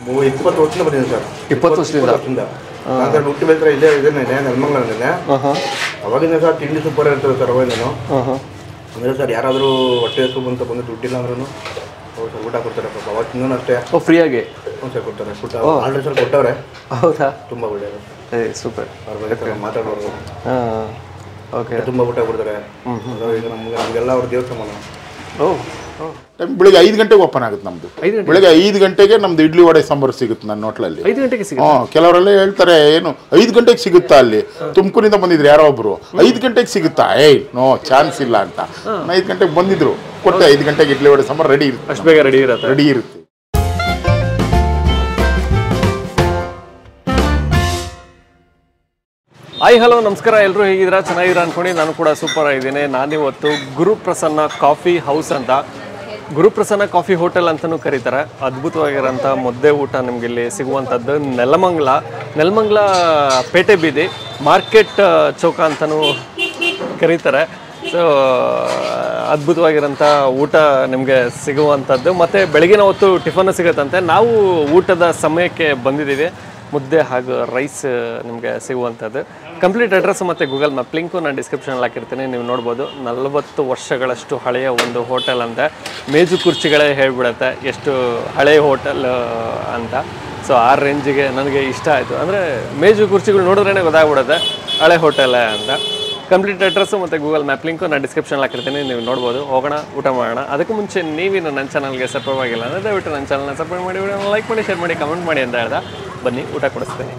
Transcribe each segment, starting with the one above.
ಮೂ- ಇಪ್ಪತ್ತು ವರ್ಷದಿಂದ ಬಂದಿದ್ದೀನಿ ಸರ್ ಇಪ್ಪತ್ತು ವರ್ಷದಿಂದ ವರ್ಷದಿಂದ ನಾನು ಸರ್ ಹುಟ್ಟಿ ಬೆಳೆದ್ರೆ ಇಲ್ಲೇ ಇದ್ದೇನೆ ನೆಲಮಂಗಲನೇ ಹಾಂ ಹಾಂ ಅವಾಗಿಂದ ಸರ್ ತಿಂಡಿ ಸೂಪರ್ ಇರ್ತದೆ ಸರ್ ಅವಾಗಿಂದನು ಹಾಂ ಹಾಂ ಅಂದರೆ ಸರ್ ಯಾರಾದರೂ ಹೊಟ್ಟೆ ಹಸು ಬಂತು ಬಂದು ದುಡ್ಡಿಲ್ಲ ಅಂದ್ರೂ ಹೌದು ಸರ್ ಊಟ ಕೊಡ್ತಾರೆ ಪಾಪ ಅವತ್ತಿಂದನೂ ಅಷ್ಟೇ ಓ ಫ್ರೀಯಾಗಿ ಹ್ಞೂ ಸರ್ ಕೊಡ್ತಾರೆ ಕೊಟ್ಟ ಆಲ್ರೆಡಿ ಸರ್ ಕೊಟ್ಟವ್ರೆ ಹೌದಾ ತುಂಬ ಒಳ್ಳೆಯದು ಏ ಸೂಪರ್ ಅವ್ರ ಬಗ್ಗೆ ಸರ್ ಮಾತಾಡೋರು ಹಾಂ ಓಕೆ ತುಂಬ ಊಟ ಕೊಡ್ತಾರೆ ಅದು ಈಗ ನಮ್ಗೆ ನಮಗೆಲ್ಲ ಅವ್ರ ದೇವ್ರ ಸಮಾನ ಓ ಟೈಮ್ ಬೆಳಿಗ್ಗೆ ಐದು ಗಂಟೆಗೆ ಓಪನ್ ಆಗುತ್ತೆ ನಮ್ಮದು ಐದು ಗಂಟೆ ಬೆಳಿಗ್ಗೆ ಐದು ಗಂಟೆಗೆ ನಮ್ದು ಇಡ್ಲಿ ವಡೆ ಸಾಂಬಾರು ಸಿಗುತ್ತೆ ನನ್ನ ಹೋಟ್ಲಲ್ಲಿ ಐದು ಗಂಟೆಗೆ ಸಿಗುತ್ತೆ ಹ್ಞೂ ಕೆಲವರೆಲ್ಲ ಹೇಳ್ತಾರೆ ಏನು ಐದು ಗಂಟೆಗೆ ಸಿಗುತ್ತಾ ಅಲ್ಲಿ ತುಮಕೂರಿಂದ ಬಂದಿದ್ರು ಯಾರೋ ಒಬ್ರು ಐದು ಗಂಟೆಗೆ ಸಿಗುತ್ತಾ ಏಯ್ ನೋ ಚಾನ್ಸ್ ಇಲ್ಲ ಅಂತ ನಾನು ಐದು ಗಂಟೆಗೆ ಬಂದಿದ್ರು ಕೊಟ್ಟೆ ಐದು ಗಂಟೆಗೆ ಇಡ್ಲಿ ವಡೆ ಸಾಂಬಾರು ರೆಡಿ ಇರುತ್ತೆ ಅಷ್ಟು ಬೇಗ ರೆಡಿ ಇರತ್ತೆ ರೆಡಿ ಇರುತ್ತೆ ಹಾಯ್ ಹಲೋ ನಮಸ್ಕಾರ ಎಲ್ಲರೂ ಹೇಗಿದ್ದೀರಾ ಚೆನ್ನಾಗಿದ್ದೀರಾ ಅನ್ಕೊಂಡು ನಾನು ಕೂಡ ಸೂಪರ್ ಆಗಿದ್ದೀನಿ ನಾನಿವತ್ತು ಗುರುಪ್ರಸನ್ನ ಕಾಫಿ ಹೌಸ್ ಅಂತ ಗುರುಪ್ರಸನ್ನ ಕಾಫಿ ಹೋಟೆಲ್ ಅಂತಲೂ ಕರೀತಾರೆ ಅದ್ಭುತವಾಗಿರೋಂಥ ಮುದ್ದೆ ಊಟ ನಿಮ್ಗೆ ಇಲ್ಲಿ ಸಿಗುವಂಥದ್ದು ನೆಲಮಂಗ್ಲ ನೆಲಮಂಗ್ಲ ಪೇಟೆ ಬೀದಿ ಮಾರ್ಕೆಟ್ ಚೌಕ ಅಂತಲೂ ಕರೀತಾರೆ ಸೊ ಅದ್ಭುತವಾಗಿರೋಂಥ ಊಟ ನಿಮಗೆ ಸಿಗುವಂಥದ್ದು ಮತ್ತು ಬೆಳಗಿನ ಹೊತ್ತು ಟಿಫನ್ ಸಿಗುತ್ತಂತೆ ನಾವು ಊಟದ ಸಮಯಕ್ಕೆ ಬಂದಿದ್ದೀವಿ ಮುದ್ದೆ ಹಾಗೂ ರೈಸ್ ನಿಮಗೆ ಸಿಗುವಂಥದ್ದು ಕಂಪ್ಲೀಟ್ ಅಡ್ರೆಸ್ ಮತ್ತು ಗೂಗಲ್ ಮ್ಯಾಪ್ ಲಿಂಕು ನಾನು ಡಿಸ್ಕ್ರಿಪ್ಷನಲ್ಲಿ ಹಾಕಿರ್ತೀನಿ ನೀವು ನೋಡ್ಬೋದು ನಲವತ್ತು ವರ್ಷಗಳಷ್ಟು ಹಳೆಯ ಒಂದು ಹೋಟೆಲ್ ಅಂತೆ ಮೇಜು ಕುರ್ಚಿಗಳೇ ಹೇಳ್ಬಿಡತ್ತೆ ಎಷ್ಟು ಹಳೆಯ ಹೋಟೆಲ್ ಅಂತ ಸೊ ಆ ರೇಂಜಿಗೆ ನನಗೆ ಇಷ್ಟ ಆಯಿತು ಅಂದರೆ ಮೇಜು ಕುರ್ಚಿಗಳು ನೋಡಿದ್ರೇ ಗೊತ್ತಾಗ್ಬಿಡುತ್ತೆ ಹಳೆ ಹೋಟೆಲೇ ಅಂತ ಕಂಪ್ಲೀಟ್ ಅಡ್ರೆಸ್ಸು ಮತ್ತು ಗೂಗಲ್ ಮ್ಯಾಪ್ ಲಿಂಕು ನಾನು ಡಿಸ್ಕ್ರಿಪ್ಷನ್ ಹಾಕಿರ್ತೀನಿ ನೀವು ನೋಡ್ಬೋದು ಹೋಗೋಣ ಊಟ ಮಾಡೋಣ ಅದಕ್ಕೂ ಮುಂಚೆ ನೀವಿನ್ನು ನನ್ನ ಚಾನಲ್ಗೆ ಸಬ್ಸ್ಕ್ರೈಬ್ ಆಗಿಲ್ಲ ಅಂದರೆ ದಯವಿಟ್ಟು ನನ್ನ ಚಾನಲ್ನ ಸಬ್ಸ್ಕ್ರೈಬ್ ಮಾಡಿ ವಿಡಿಯೋನ ಲೈಕ್ ಮಾಡಿ ಶೇರ್ ಮಾಡಿ ಕಮೆಂಟ್ ಮಾಡಿ ಅಂತ ಹೇಳ್ದ ಬನ್ನಿ ಊಟ ಕೊಡಿಸ್ತೀನಿ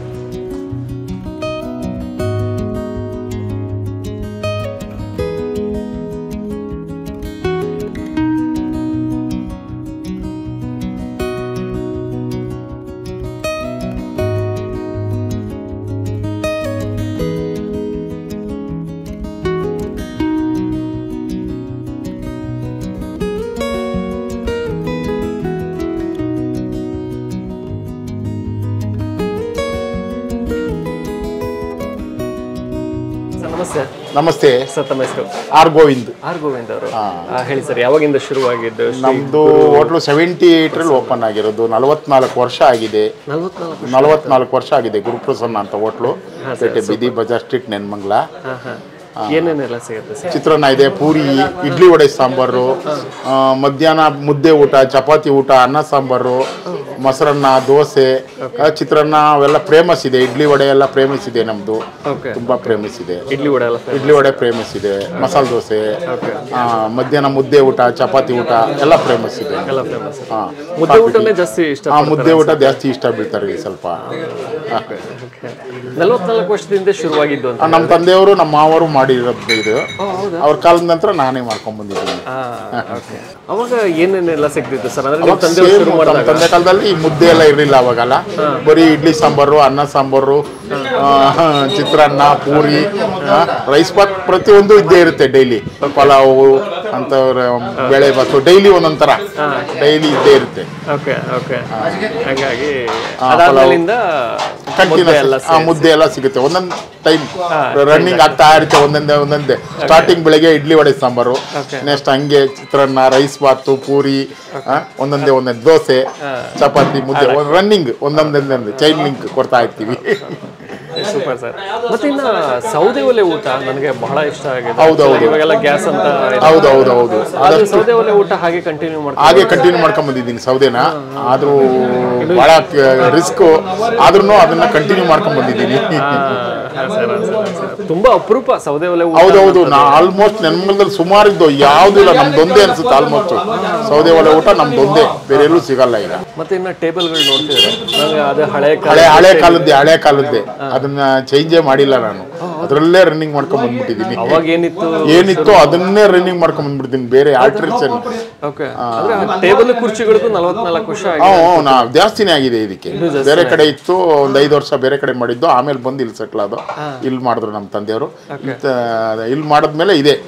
ಸರ್ ನಮಸ್ತೆ ನಮಸ್ತೆ ಸರ್ ತಮ್ಮ ಹೆಸರು ಆರ್ ಗೋವಿಂದ್ ಆರ್ ಗೋವಿಂದ್ ಅವರು ಹೇಳಿ ಸರ್ ಯಾವಾಗಿಂದ ಶುರುವಾಗಿದ್ದು ನಮ್ಮದು ಹೋಟ್ಲು ಸೆವೆಂಟಿ ಏಯ್ಟ್ರಲ್ಲಿ ಓಪನ್ ಆಗಿರೋದು ನಲವತ್ನಾಲ್ಕು ವರ್ಷ ಆಗಿದೆ ನಲ್ವತ್ನಾಲ್ಕು ನಲವತ್ನಾಲ್ಕು ವರ್ಷ ಆಗಿದೆ ಗುರುಪ್ರಸನ್ನ ಅಂತ ಹೋಟ್ಲು ಪೇಟೆ ಬೀದಿ ಬಜಾರ್ ಸ್ಟ್ರೀಟ್ ನೆನ್ಮಂಗ್ಲ ಹಾಂ ಹಾಂ ಏನೇನೆಲ್ಲ ಸಿಗುತ್ತೆ ಸರ್ ಚಿತ್ರಾನ್ನ ಇದೆ ಪೂರಿ ಇಡ್ಲಿ ವಡೆ ಸಾಂಬಾರು ಆ, ಮಧ್ಯಾಹ್ನ ಮುದ್ದೆ ಊಟ ಚಪಾತಿ ಊಟ ಅನ್ನ ಸಾಂಬಾರು ಮೊಸರನ್ನ ದೋಸೆ ಆ, ಚಿತ್ರಾನ್ನ ಅವೆಲ್ಲ ಫೇಮಸ್ ಇದೆ ಇಡ್ಲಿ ವಡೆ ಎಲ್ಲ ಫೇಮಸ್ ಇದೆ ನಮ್ಮದು ಓಕೆ ತುಂಬ ಫೇಮಸ್ ಇದೆ ಇಡ್ಲಿ ವಡೆ ಎಲ್ಲ famous. ಇಡ್ಲಿ ವಡೆ ಫೇಮಸ್ ಇದೆ ಮಸಾಲೆ ದೋಸೆ ಆ, ಮಧ್ಯಾಹ್ನ ಮುದ್ದೆ ಊಟ ಚಪಾತಿ ಊಟ ಎಲ್ಲ ಫೇಮಸ್ ಇದೆ ಎಲ್ಲ ಫೇಮಸ್ ಹಾ. ಮುದ್ದೆ ಊಟನೇ ಜಾಸ್ತಿ ಇಷ್ಟ ಆ ಮುದ್ದೆ ಊಟ ಜಾಸ್ತಿ ಇಷ್ಟ ಬೀಳ್ತಾರೆ ಇಲ್ಲಿ ಸ್ವಲ್ಪ ನಲವತ್ನಾಲ್ಕು ವರ್ಷದಿಂದ ಶುರುವಾಗಿದ್ದು ಅಂತ ನಮ್ಮ ತಂದೆಯವರು ನಮ್ಮ ಮಾವರು ಮಾಡಿರೋದು ಇದು ಅವ್ರ ಕಾಲದ ನಂತರ ನಾನೇ ಮಾಡ್ಕೊಂಡ್ ಬಂದಿದ್ದೀನಿ ಓಕೆ ಅವಾಗ ಏನೇನೆಲ್ಲ ಸಿಗ್ತಿತ್ತು ಸರ್ ಅಂದ್ರೆ ನಿಮ್ಮ ಅವಾಗ ತಂದೆ same ಶುರು ನಮ್ಮ ಮಾಡಿದಾಗ ತಂದೆ ಕಾಲದಲ್ಲಿ ಈ ಮುದ್ದೆ ಎಲ್ಲ ಇರಲಿಲ್ಲ ಅವಾಗಲ್ಲ ಬರೀ ಇಡ್ಲಿ ಸಾಂಬಾರು ಅನ್ನ ಸಾಂಬಾರು ಆ, ಚಿತ್ರಾನ್ನ ಪೂರಿ ರೈಸ್ ಬಾತ್ ಪ್ರತಿಯೊಂದು ಇದ್ದೇ ಇರುತ್ತೆ ಡೈಲಿ ಪಲಾವು ಅಂತವ್ರ ಬೇಳೆ ಬಾತು ಡೈಲಿ ಒಂದೊಂದ್ ಥರ ಡೈಲಿ ಇದ್ದೇ ಇರುತ್ತೆ ಓಕೆ ಓಕೆ ಹಂಗಾಗಿ ಅದಾದ್ಮೇಲಿಂದ ಮುದ್ದೆ ಕಂಟಿನ್ಯೂಸ್ ಎಲ್ಲ ಆ ಮುದ್ದೆ ಎಲ್ಲ ಸಿಗುತ್ತೆ ಒಂದೊಂದು ಟೈಮ್ ರನ್ನಿಂಗ್ ಆಗ್ತಾ ಇರುತ್ತೆ ಒಂದೊಂದೇ ಒಂದೊಂದೇ ಸ್ಟಾರ್ಟಿಂಗ್ ಬೆಳಗ್ಗೆ ಇಡ್ಲಿ ವಡೆ ಸಾಂಬಾರು ನೆಕ್ಸ್ಟ್ ಹಂಗೆ ಚಿತ್ರಾನ್ನ ರೈಸ್ ಬಾತು ಪೂರಿ ಆ, ಒಂದೊಂದೇ ಒಂದೊಂದು ದೋಸೆ ಚಪಾತಿ ಮುದ್ದೆ ರನ್ನಿಂಗ್ ಒಂದೊಂದೊಂದೊಂದು ಚೈನ್ ಲಿಂಕ್ ಕೊಡ್ತಾ ಇರ್ತೀವಿ ಸೂಪರ್ ಸರ್ ಮತ್ತೆ ಇನ್ನ ಸೌದೆ ಒಲೆ ಊಟ ನನಗೆ ಬಹಳ ಇಷ್ಟ ಆಗಿದೆ ಹೌದು, ಹೌದು. ಇವಾಗೆಲ್ಲ ಗ್ಯಾಸ್ ಅಂತ ಇದೆ. ಹೌದು ಹೌದು ಹೌದು ಆದ್ರೆ ಸೌದೆ ಒಲೆ ಊಟ ಹಾಗೆ ಕಂಟಿನ್ಯೂ ಮಾಡ್ತಾರೆ ಹಾಗೆ ಕಂಟಿನ್ಯೂ ಮಾಡ್ಕೊಂಡ್ ಬಂದಿದ್ದೀನಿ ಸೌದೆನ ಆದ್ರೂ ಬಹಳ ರಿಸ್ಕ್ ಆದ್ರೂ ಅದನ್ನ ಕಂಟಿನ್ಯೂ ಮಾಡ್ಕೊಂಡ್ ಬಂದಿದ್ದೀನಿ ತುಂಬಾ ಅಪರೂಪ ಸೌದೆ ಒಲೆ ಊಟ ಹೌದೌದು ನಾ ಆಲ್ಮೋಸ್ಟ್ ನೆನ್ಮಂಗಲದಲ್ಲಿ ಸುಮಾರು ಇದ್ದು ಯಾವ್ದು ಇಲ್ಲ ನಮ್ದೊಂದೇ ಅನ್ಸುತ್ತೆ ಆಲ್ಮೋಸ್ಟ್ ಸೌದೆ ಒಲೆ ಊಟ ನಮ್ದೊಂದೇ ಬೇರೆ ಎಲ್ಲೂ ಸಿಗಲ್ಲ ಈಗ ಮತ್ತೆ ಇನ್ನ ಟೇಬಲ್ಗಳು ನೋಡ್ತಿದ್ರೆ ನನಗೆ ಅದು ಹಳೆ ಹಳೆ ಹಳೆ ಕಾಲದ್ದೇ ಹಳೆ ಕಾಲದ್ದೇ ಅದನ್ನ ಚೇಂಜೇ ಮಾಡಿಲ್ಲ ನಾನು ಅದರಲ್ಲೇ ರನ್ನಿಂಗ್ ಮಾಡ್ಕೊಂಡ್ ಬಂದ್ಬಿಟ್ಟಿದ್ದೀನಿ ಅವಾಗ ಏನಿತ್ತು ಏನಿತ್ತು ಅದನ್ನೇ ರನ್ನಿಂಗ್ ಮಾಡ್ಕೊಂಡ್ ಬಂದ್ಬಿಡ್ತೀನಿ ಬೇರೆ ಆಲ್ಟ್ರೇಷನ್ ಓಕೆ ಅಂದ್ರೆ ಟೇಬಲ್ ಕುರ್ಚಿಗಳಿಗೂ ನಲವತ್ನಾಲ್ಕು ವರ್ಷ ಆಗಿದೆ ಹ್ಞೂ ನಾ ಜಾಸ್ತಿನೇ ಆಗಿದೆ ಇದಕ್ಕೆ ಬೇರೆ ಕಡೆ ಇತ್ತು ಒಂದ್ ಐದು ವರ್ಷ ಬೇರೆ ಕಡೆ ಮಾಡಿದ್ದು ಆಮೇಲೆ ಬಂದು ಇಲ್ಲಿ ಸೆಟ್ಲ್ ಆದೋ ಇಲ್ಲಿ ಮಾಡಿದ್ರು ನಮ್ಮ ತಂದೆಯವರು ಇಲ್ಲಿ ಮಾಡಿದ್ಮೇಲೆ ಇದೆ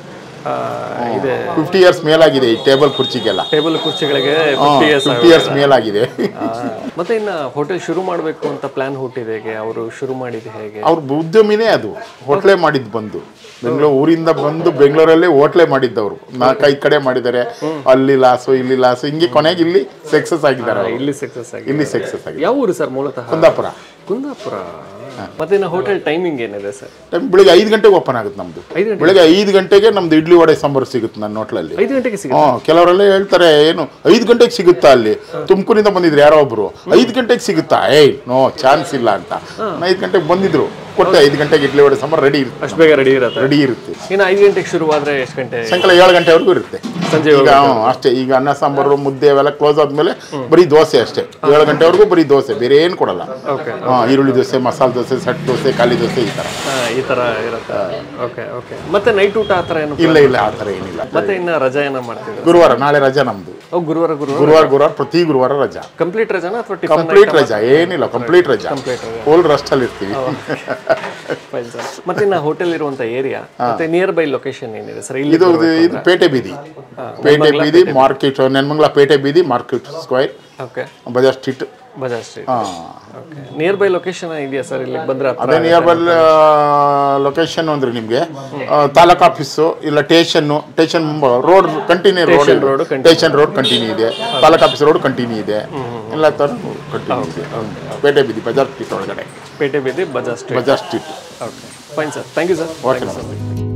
ಇದೆ ಫಿಫ್ಟಿ ಇಯರ್ಸ್ ಮೇಲಾಗಿದೆ ಈ ಟೇಬಲ್ ಕುರ್ಚಿಗೆಲ್ಲ ಟೇಬಲ್ ಕುರ್ಚಿಗಳಿಗೆ ಫಿಫ್ಟಿ ಇಯರ್ಸ್ ಫಿಫ್ಟಿ ಇಯರ್ಸ್ ಮೇಲಾಗಿದೆ ಮತ್ತೆ ಇನ್ನ ಹೋಟೆಲ್ ಶುರು ಮಾಡಬೇಕು ಅಂತ ಪ್ಲಾನ್ ಹುಟ್ಟಿದೆ ಹೇಗೆ ಅವರು ಶುರು ಮಾಡಿದ್ದು ಹೇಗೆ ಅವ್ರ ಉದ್ಯಮಿನೇ ಅದು ಹೋಟ್ಲೆ ಮಾಡಿದ್ದು ಬಂದು ಬೆಂಗಳೂರು ಊರಿಂದ ಬಂದು ಬೆಂಗಳೂರಲ್ಲಿ ಹೋಟ್ಲೆ ಮಾಡಿದ್ದವರು ನಾಲ್ಕೈದು ಕಡೆ ಮಾಡಿದ್ದಾರೆ ಅಲ್ಲಿ ಲಾಸು ಇಲ್ಲಿ ಲಾಸು ಹಿಂಗೆ ಕೊನೆಗೆ ಇಲ್ಲಿ ಸಕ್ಸಸ್ ಆಗಿದ್ದಾರೆ ಅವ್ರು. ಇಲ್ಲಿ ಸಕ್ಸಸ್ ಆಗಿ ಇಲ್ಲಿ ಸಕ್ಸಸ್ ಆಗಿದೆ ಯಾವ ಊರು ಸರ್ ಮೂಲತಃ ಕುಂದಾಪುರ ಕುಂದಾಪುರ ಮತ್ತೆ ಇನ್ನು ಹೋಟೆಲ್ ಟೈಮಿಂಗ್ ಏನಿದೆ ಸರ್ ಟೈಮ್ ಬೆಳಿಗ್ಗೆ ಐದು ಗಂಟೆಗೆ ಓಪನ್ ಆಗುತ್ತೆ ನಮ್ದು ಐದು ಗಂಟೆ ಬೆಳಿಗ್ಗೆ ಐದು ಗಂಟೆಗೆ ನಮ್ದು ಇಡ್ಲಿ ವಡೆ ಸಾಂಬಾರು ಸಿಗುತ್ತೆ ನನ್ನ ಹೋಟ್ಲಲ್ಲಿ ಐದು ಗಂಟೆಗೆ ಸಿಗುತ್ತೆ ಹ್ಞೂ ಕೆಲವರೆಲ್ಲ ಹೇಳ್ತಾರೆ ಏನು ಐದು ಗಂಟೆಗೆ ಸಿಗುತ್ತಾ ಅಲ್ಲಿ ತುಮಕೂರಿಂದ ಬಂದಿದ್ರು ಯಾರೋ ಒಬ್ರು ಐದು ಗಂಟೆಗೆ ಸಿಗುತ್ತಾ ಏಯ್ ನೋ ಚಾನ್ಸ್ ಇಲ್ಲ ಅಂತ ಐದು ಗಂಟೆಗೆ ಬಂದಿದ್ರು ಕೊಟ್ಟೆ ಐದು ಗಂಟೆಗೆ ಇಡ್ಲಿ ವಡೆ ಸಾಂಬಾರು ರೆಡಿ ಇರುತ್ತೆ ಅಷ್ಟು ಬೇಗ ರೆಡಿ ಇರುತ್ತೆ ರೆಡಿ ಇರುತ್ತೆ ಇನ್ನು ಐದು ಗಂಟೆಗೆ ಶುರುವಾದ್ರೆ ಎಷ್ಟು ಗಂಟೆ ಸಾಯಂಕಾಲ ಏಳು ಗಂಟೆವರೆಗೂ ಇರುತ್ತೆ ಸಂಜೆ ಈಗ ಹ್ಮ್, ಅಷ್ಟೇ ಈಗ ಅನ್ನ ಸಾಂಬಾರು ಮುದ್ದೆ ಅವೆಲ್ಲ ಕ್ಲೋಸ್ ಆದ್ಮೇಲೆ ಬರೀ ದೋಸೆ ಅಷ್ಟೇ ಏಳು ಗಂಟೆವರೆಗೂ ಬರೀ ದೋಸೆ ಬೇರೆ ಏನು ಕೊಡಲ್ಲ ಓಕೆ ಹಾ, ಈರುಳ್ಳಿ ದೋಸೆ ಮಸಾಲೆ ದೋಸೆ ಸಟ್ ದೋಸೆ ಖಾಲಿ ದೋಸೆ ಈ ಥರ ಈ ತರ ಇರುತ್ತೆ ಓಕೆ ಓಕೆ ಮತ್ತೆ ನೈಟ್ ಊಟ ಆ ಥರ ಏನು ಇಲ್ಲ ಇಲ್ಲ ಆ ಥರ ಏನಿಲ್ಲ ಮತ್ತೆ ಇನ್ನ ರಜಾ ಏನ ಮಾಡ್ತಿದ್ರು ಗುರುವಾರ ನಾಳೆ ರಜಾ ನಮ್ದು ಓ ಗುರುವಾರ ಗುರುವಾರ ಗುರುವಾರ ಗುರುವಾರ ಪ್ರತಿ ಗುರುವಾರ ರಜಾ ಕಂಪ್ಲೀಟ್ ರಜಾನ ಅಥವಾ ಟಿಫನ್ ಕಂಪ್ಲೀಟ್ ರಜಾ ಏನಿಲ್ಲ ಕಂಪ್ಲೀಟ್ ರಜಾ ಫುಲ್ ರೆಸ್ಟ್ ಅಲ್ಲಿ ಇರ್ತೀವಿ ಫೈನ್ ಸರ್ ಮತ್ತೆ ಇನ್ನ ಹೋಟೆಲ್ ಇರುವಂತ ಏರಿಯಾ ಮತ್ತೆ ನಿಯರ್ ಬೈ ಲೊಕೇಶನ್ ಏನಿದೆ ಸರ್ ಇಲ್ಲಿ ಇದು ಇದು- ಇದು ಪೇಟೆ ಬೀದಿ ಪೇಟೆ ಬೀದಿ ಮಾರ್ಕೆಟ್ ನೆನ್ಮಂಗ್ಲ ಪೇಟೆ ಬೀದಿ market square okay bazaar street Bajaj street ಹಾ ಓಕೆ ನಿಯರ್ ಬೈ ಲೊಕೇಶನ್ ಇದೆಯಾ ಸರ್ ಇಲ್ಲಿ ಬಂದ್ರೆ ಹತ್ರ ಅದೇ ನಿಯರ್ ಬೈ ಲೊಕೇಶನ್ ಅಂದ್ರೆ ನಿಮಗೆ ತಾಲೂಕ್ ಆಫೀಸು ಇಲ್ಲ station station road continue road road station road continue ಇದೆ ತಾಲೂಕ್ ಆಫೀಸ್ ರೋಡ್ ಕಂಟಿನ್ಯೂ ಇದೆ ಎಲ್ಲ ಥರ ಕಂಟಿನ್ಯೂ ಇದೆ ಪೇಟೆ ಬೀದಿ ಬಜಾರ್ ಸ್ಟ್ರೀಟ್ ಒಳಗಡೆ ಪೇಟೆ ಬೀದಿ Bajaj street bazaar street okay fine sir thank you sir okay sir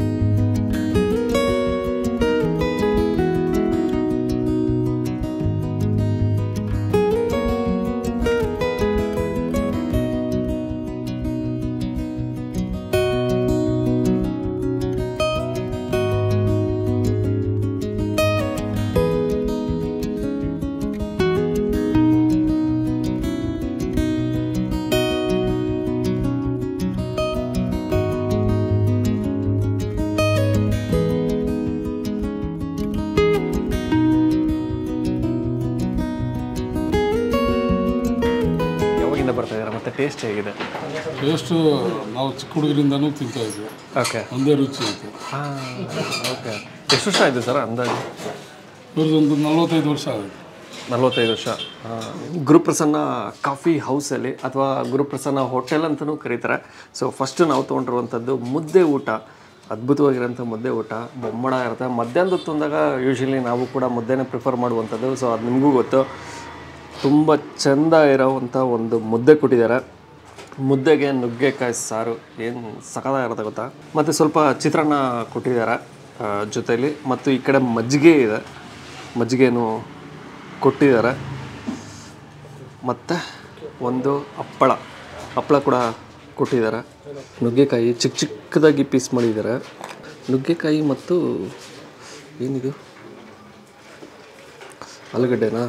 ಯಾವಾಗಿಂದ ಬರ್ತಾ ಇದ್ದಾರೆ ಮತ್ತೆ ಟೇಸ್ಟ್ ಹೇಗಿದೆ ಟೇಸ್ಟು ನಾವು ಚಿಕ್ಕ ಹುಡುಗರಿಂದನೂ ತಿಂತಾ ಇದ್ವಿ ಓಕೆ ಒಂದೇ ರುಚಿ ಐತೆ ಓಕೆ ಎಷ್ಟು ವರ್ಷ ಆಯಿತು ಸರ್ ಅಂದಾಜು ಇವ್ರದ್ದೊಂದು ನಲ್ವತ್ತೈದು ವರ್ಷ ಆಗುತ್ತೆ ನಲವತ್ತೈದು ವರ್ಷ ಆ, ಗುರುಪ್ರಸನ್ನ ಕಾಫಿ ಹೌಸಲ್ಲಿ ಅಥವಾ ಗುರುಪ್ರಸನ್ನ ಹೋಟೆಲ್ ಅಂತಲೂ ಕರೀತಾರೆ ಸೊ ಫಸ್ಟ್ ನಾವು ತೊಗೊಂಡಿರುವಂಥದ್ದು ಮುದ್ದೆ ಊಟ ಅದ್ಭುತವಾಗಿರೋಂಥ ಮುದ್ದೆ ಊಟ ಬೊಮ್ಮಡ ಇರುತ್ತೆ ಮಧ್ಯಾಹ್ನದ ಹೊತ್ತು ಅಂದಾಗ ಯೂಶಲಿ ನಾವು ಕೂಡ ಮುದ್ದೆನೇ ಪ್ರಿಫರ್ ಮಾಡುವಂಥದ್ದು ಸೊ ಅದು ನಿಮಗೂ ಗೊತ್ತು ತುಂಬ ಚೆಂದ ಇರೋವಂಥ ಒಂದು ಮುದ್ದೆ ಕೊಟ್ಟಿದ್ದಾರೆ ಮುದ್ದೆಗೆ ನುಗ್ಗೆಕಾಯಿ ಸಾರು ಏನು ಸಖತ್ತಾಗಿರುತ್ತೆ ಗೊತ್ತಾ ಮತ್ತು ಸ್ವಲ್ಪ ಚಿತ್ರಾನ್ನ ಕೊಟ್ಟಿದ್ದಾರೆ ಆ, ಜೊತೆಲಿ ಮತ್ತು ಈ ಕಡೆ ಮಜ್ಜಿಗೆ ಇದೆ ಮಜ್ಜಿಗೆನೂ ಕೊಟ್ಟಿದ್ದಾರೆ ಮತ್ತು ಒಂದು ಹಪ್ಪಳ ಹಪ್ಪಳ ಕೂಡ ಕೊಟ್ಟಿದ್ದಾರೆ ನುಗ್ಗೆಕಾಯಿ ಚಿಕ್ಕ ಚಿಕ್ಕದಾಗಿ ಪೀಸ್ ಮಾಡಿದ್ದಾರೆ ನುಗ್ಗೆಕಾಯಿ ಮತ್ತು ಏನಿದು ಆಲೂಗಡ್ಡೆನಾ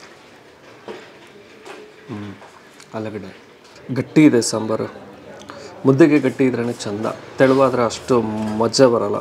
ಹ್ಞೂ ಆಲೂಗಡ್ಡೆ ಗಟ್ಟಿ ಇದೆ ಸಾಂಬಾರು ಮುದ್ದೆಗೆ ಗಟ್ಟಿ ಇದ್ರೇ ಚಂದ ತೆಳುವಾದ್ರೆ ಅಷ್ಟು ಮಜಾ ಬರಲ್ಲ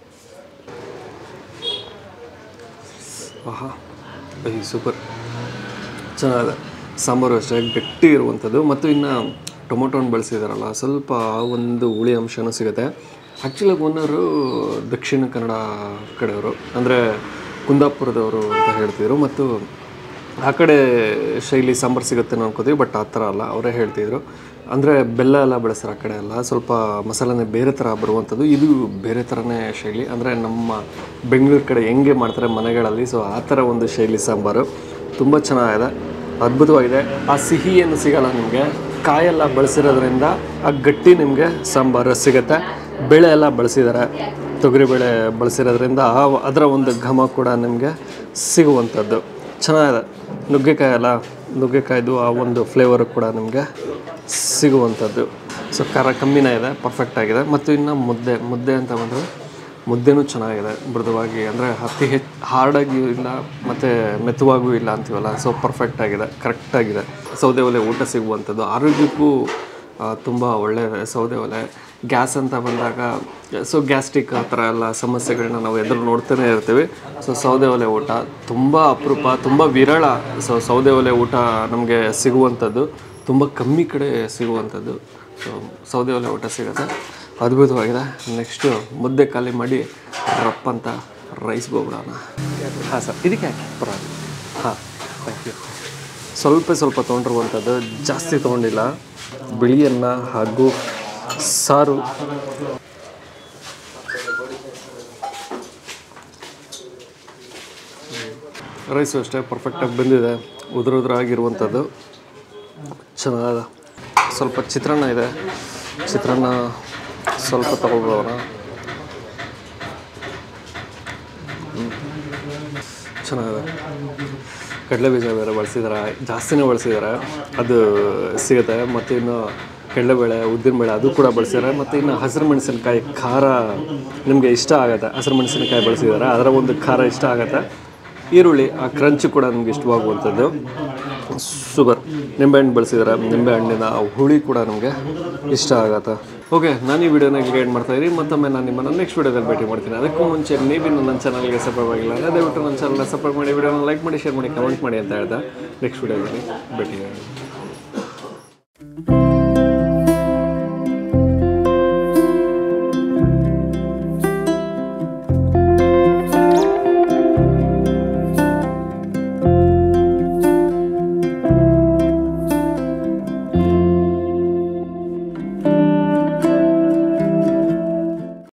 ಆಹಾ ಐ ಸೂಪರ್ ಚೆನ್ನಾಗಿದೆ ಸಾಂಬಾರು ಅಷ್ಟೇ ಗಟ್ಟಿ ಇರುವಂಥದ್ದು ಮತ್ತು ಇನ್ನು ಟೊಮೊಟೊನ ಬಳಸಿದಾರಲ್ಲ ಸ್ವಲ್ಪ ಆ ಒಂದು ಹುಳಿ ಅಂಶನೂ ಸಿಗುತ್ತೆ ಆ್ಯಕ್ಚುಲಿ ಓನರು ದಕ್ಷಿಣ ಕನ್ನಡ ಕಡೆಯವರು ಅಂದರೆ ಕುಂದಾಪುರದವರು ಅಂತ ಹೇಳ್ತಿದ್ರು ಮತ್ತು ಆ ಕಡೆ ಶೈಲಿ ಸಾಂಬಾರು ಸಿಗುತ್ತೆ ನಾವು ಅನ್ಕೋತೀವಿ ಬಟ್ ಆ ಥರ ಅಲ್ಲ ಅವರೇ ಹೇಳ್ತಿದ್ರು ಅಂದರೆ ಬೆಲ್ಲ ಎಲ್ಲ ಬಳಸ್ತಾರೆ ಆ ಕಡೆ ಎಲ್ಲ ಸ್ವಲ್ಪ ಮಸಾಲೆನೇ ಬೇರೆ ಥರ ಬರುವಂಥದ್ದು ಇದು ಬೇರೆ ಥರನೇ ಶೈಲಿ ಅಂದರೆ ನಮ್ಮ ಬೆಂಗಳೂರು ಕಡೆ ಹೆಂಗೆ ಮಾಡ್ತಾರೆ ಮನೆಗಳಲ್ಲಿ ಸೊ ಆ ಥರ ಒಂದು ಶೈಲಿ ಸಾಂಬಾರು ತುಂಬ ಚೆನ್ನಾಗಿದೆ ಅದ್ಭುತವಾಗಿದೆ ಆ ಸಿಹಿ ಏನು ಸಿಗಲ್ಲ ನಿಮಗೆ ಕಾಯೆಲ್ಲ ಬಳಸಿರೋದ್ರಿಂದ ಆ ಗಟ್ಟಿ ನಿಮಗೆ ಸಾಂಬಾರು ಸಿಗುತ್ತೆ ಬೇಳೆ ಎಲ್ಲ ಬಳಸಿದ್ದಾರೆ ತೊಗರಿಬೇಳೆ ಬಳಸಿರೋದ್ರಿಂದ ಆ ಅದರ ಒಂದು ಘಮ ಕೂಡ ನಿಮಗೆ ಸಿಗುವಂಥದ್ದು ಚೆನ್ನಾಗಿದೆ ನುಗ್ಗೆಕಾಯಿ ಎಲ್ಲ ನುಗ್ಗೆಕಾಯ್ದು ಆ ಒಂದು ಫ್ಲೇವರು ಕೂಡ ನಿಮಗೆ ಸಿಗುವಂಥದ್ದು ಸೊ ಖಾರ ಕಮ್ಮಿನೇ ಇದೆ ಪರ್ಫೆಕ್ಟ್ ಆಗಿದೆ ಮತ್ತು ಇನ್ನು ಮುದ್ದೆ ಮುದ್ದೆ ಅಂತ ಬಂದರೆ ಮುದ್ದೆನೂ ಚೆನ್ನಾಗಿದೆ ಮೃದುವಾಗಿ ಅಂದರೆ ಅತಿ ಹೆಚ್ಚು ಹಾರ್ಡಾಗಿಯೂ ಇಲ್ಲ ಮತ್ತು ಮೆತ್ತವಾಗೂ ಇಲ್ಲ ಅಂತೀವಲ್ಲ ಸೊ ಪರ್ಫೆಕ್ಟ್ ಆಗಿದೆ ಕರೆಕ್ಟಾಗಿದೆ ಸೌದೆ ಒಲೆ ಊಟ ಸಿಗುವಂಥದ್ದು ಆರೋಗ್ಯಕ್ಕೂ ತುಂಬ ಒಳ್ಳೆಯದು ಸೌದೆ ಒಲೆ ಗ್ಯಾಸ್ ಅಂತ ಬಂದಾಗ ಸೊ ಗ್ಯಾಸ್ಟ್ರಿಕ್ ಆ ಥರ ಎಲ್ಲ ಸಮಸ್ಯೆಗಳನ್ನ ನಾವು ಎದುರು ನೋಡ್ತಾನೆ ಇರ್ತೀವಿ ಸೊ ಸೌದೆ ಒಲೆ ಊಟ ತುಂಬ ಅಪರೂಪ ತುಂಬ ವಿರಳ ಸೊ ಸೌದೆ ಒಲೆ ಊಟ ನಮಗೆ ಸಿಗುವಂಥದ್ದು ತುಂಬ ಕಮ್ಮಿ ಕಡೆ ಸಿಗುವಂಥದ್ದು ಸೊ ಸೌದೆ ಒಲೆ ಊಟ ಸಿಗುತ್ತೆ ಅದ್ಭುತವಾಗಿದೆ ನೆಕ್ಸ್ಟು ಮುದ್ದೆ ಖಾಲಿ ಮಾಡಿ ರಪ್ ಅಂತ ರೈಸ್ಗೆ ಹೋಗ್ಬಿಡೋಣ ಹಾಂ ಸರ್ ಇದಕ್ಕೆ ಹಾಕಿ ಪರವಾಗಿಲ್ಲ ಹಾಂ ಥ್ಯಾಂಕ್ ಯು ಸ್ವಲ್ಪ ಸ್ವಲ್ಪ ತೊಗೊಂಡಿರುವಂಥದ್ದು ಜಾಸ್ತಿ ತೊಗೊಂಡಿಲ್ಲ ಬಿಳಿ ಅನ್ನ ಹಾಗೂ ಸಾರು ರೈಸು ಅಷ್ಟೇ ಪರ್ಫೆಕ್ಟಾಗಿ ಬಂದಿದೆ ಉದುರು ಉದುರಾಗಿರುವಂಥದ್ದು ಚೆನ್ನಾಗಿದೆ ಸ್ವಲ್ಪ ಚಿತ್ರಾನ್ನ ಇದೆ ಚಿತ್ರಾನ್ನ ಸ್ವಲ್ಪ ತಗೊಳ್ಳೋಣ ಚೆನ್ನಾಗಿದೆ ಕಡಲೆ ಬೀಜ ಬೇರೆ ಬಳಸಿದ್ದಾರೆ ಜಾಸ್ತಿನೇ ಬಳಸಿದ್ದಾರೆ ಅದು ಸಿಗುತ್ತೆ ಮತ್ತು ಇನ್ನು ಕಡಲೆಬೇಳೆ ಉದ್ದಿನಬೇಳೆ ಅದು ಕೂಡ ಬಳಸಿದ್ದಾರೆ ಮತ್ತು ಇನ್ನು ಹಸಿರು ಮೆಣಸಿನಕಾಯಿ ಖಾರ ನಿಮಗೆ ಇಷ್ಟ ಆಗುತ್ತೆ ಹಸಿರು ಮೆಣಸಿನಕಾಯಿ ಬಳಸಿದ್ದಾರೆ ಅದರ ಒಂದು ಖಾರ ಇಷ್ಟ ಆಗುತ್ತೆ ಈರುಳ್ಳಿ ಆ ಕ್ರಂಚ್ ಕೂಡ ನಮ್ಗೆ ಇಷ್ಟವಾಗುವಂಥದ್ದು ಶುಗರ್ ನಿಂಬೆಹಣ್ಣು ಬಳಸಿದ್ದಾರೆ ನಿಂಬೆಹಣ್ಣಿನ ಆ ಹುಳಿ ಕೂಡ ನಮಗೆ ಇಷ್ಟ ಆಗತ್ತೆ ಓಕೆ ನಾನು ಈ ವಿಡಿಯೋನ ಗೈಡ್ ಮಾಡ್ತಾ ಇದ್ದೀನಿ ಮತ್ತೊಮ್ಮೆ ನಾನು ನಿಮ್ಮನ್ನು ನೆಕ್ಸ್ಟ್ ವಿಡಿಯೋದಲ್ಲಿ ಭೇಟಿ ಮಾಡ್ತೀನಿ ಅದಕ್ಕೂ ಮುಂಚೆ ನೀವಿನ್ನು ನನ್ನ ಚಾನಲ್ಗೆ ಸಬ್ಸ್ಕ್ರೈಬ್ ಆಗಿಲ್ಲ ಅಂದರೆ ದಯವಿಟ್ಟು ನನ್ನ ಚಾನಲ್ನ ಸಬ್ಸ್ಕ್ರೈಬ್ ಮಾಡಿ ವಿಡಿಯೋನ ಲೈಕ್ ಮಾಡಿ ಶೇರ್ ಮಾಡಿ ಕಮೆಂಟ್ ಮಾಡಿ ಅಂತ ಹೇಳ್ದೆ ನೆಕ್ಸ್ಟ್ ವಿಡಿಯೋದಲ್ಲಿ ಭೇಟಿ